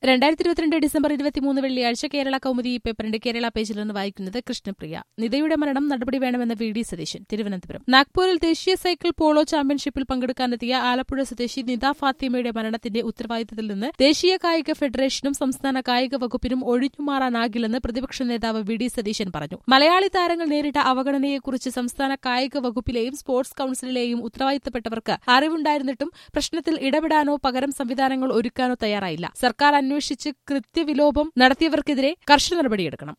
രണ്ടായിരത്തി ഇരുപത്തിരണ്ട് ഡിസംബർ ഇരുപത്തിമൂന്ന് വെള്ളിയാഴ്ച കേരള കൗമുദി ഈ പേപ്പറിന്റെ കേരള പേജിൽ നിന്ന് വായിക്കുന്നത് കൃഷ്ണപ്രിയ നിതയുടെ മരണം നടപടി വേണമെന്ന വി ഡി സതീശൻ തിരുവനന്തപുരം നാഗ്പൂരിൽ ദേശീയ സൈക്കിൾ പോളോ ചാമ്പ്യൻഷിപ്പിൽ പങ്കെടുക്കാനെത്തിയ ആലപ്പുഴ സ്വദേശി നിത ഫാത്തിമയുടെ മരണത്തിന്റെ ഉത്തരവാദിത്തത്തിൽ നിന്ന് ദേശീയ കായിക ഫെഡറേഷനും സംസ്ഥാന കായിക വകുപ്പിനും ഒഴിഞ്ഞുമാറാനാകില്ലെന്ന് പ്രതിപക്ഷ നേതാവ് വി ഡി സതീശൻ പറഞ്ഞു മലയാളി താരങ്ങൾ നേരിട്ട അവഗണനയെക്കുറിച്ച് സംസ്ഥാന കായിക വകുപ്പിലെയും സ്പോർട്സ് കൌൺസിലിലെയും ഉത്തരവാദിത്തപ്പെട്ടവർക്ക് അറിവുണ്ടായിരുന്നിട്ടും പ്രശ്നത്തിൽ ഇടപെടാനോ പകരം സംവിധാനങ്ങൾ ഒരുക്കാനോ തയ്യാറായില്ല സർക്കാർ അന്വേഷിച്ച് കൃത്യവിലോപം നടത്തിയവർക്കെതിരെ കർശന നടപടിയെടുക്കണം